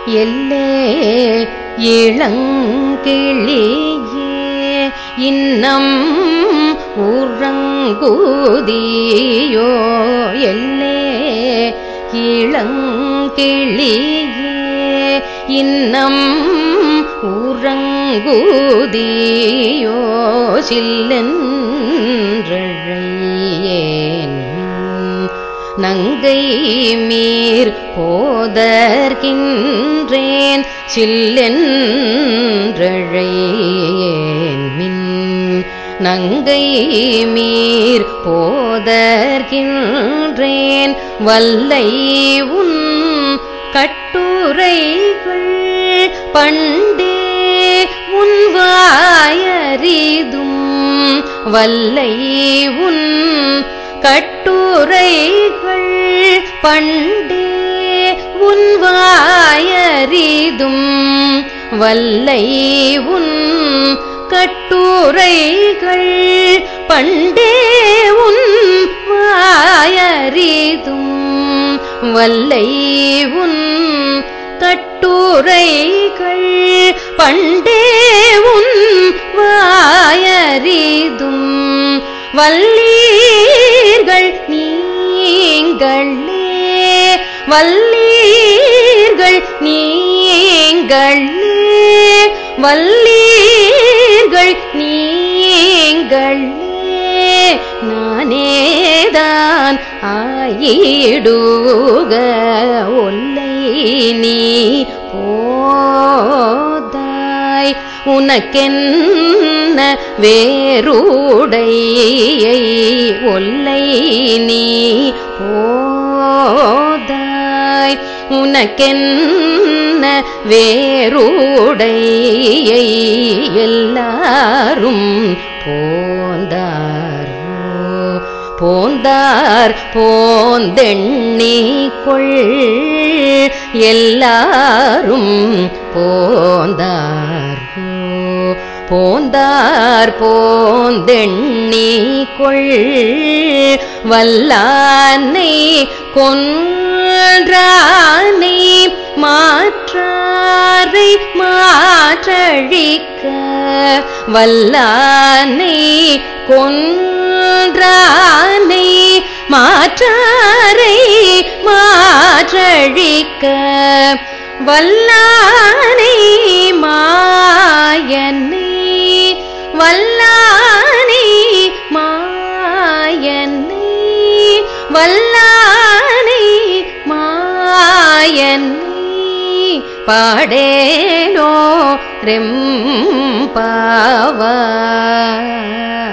எல்லே இளங்கிளியே இன்னம் உறங்குதியோ எல்லே இளங்கிளியே இன்னம் உறங்குதியோ சில்லென்றழையேன் நங்கை மீர் போதற்கின்றேன் சில்லென்றழையேன் மின் நங்கை மீர் போதற்கின்றேன் வல்லை உன் கட்டுரைகள் பண்டே உன் வாயறிதும் வல்லை உன் கட்டுரைகள் பண்டே உன் வாயறிதும் வல்லை உன் கட்டுரைகள் பண்டே உன் வாயறிதும் வல்லை உன் கட்டுரைகள் பண்டே உன் வாயறிதும் வல்லீர்கள் நீங்களே வல்லீர்கள் நீங்களே வல்லீர்கள் நீங்களே நானேதான் ஆயிடுக ஒல்லை நீ போதாய் உனக்கென்ன வேறுடையை ஒல்லை நீ போதாய் உனக்கென்ன வேறுடையை எல்லாரும் போந்தாரோ போந்தார் போந்தெண்ணிக்கொள் எல்லாரும் போந்தாரோ போந்தார் போந்தெண்ணிக்கொள் வல்லானை கொன்றானை மாற்றாரை மாற்றழிக்க வல்லானை கொன்றானை மாற்றாரை மாற்றழிக்க வல்லானை மாயனை வல்லானை மாயனை வல்லானை மாயனை பாடேனோ ரெம்பாவாய்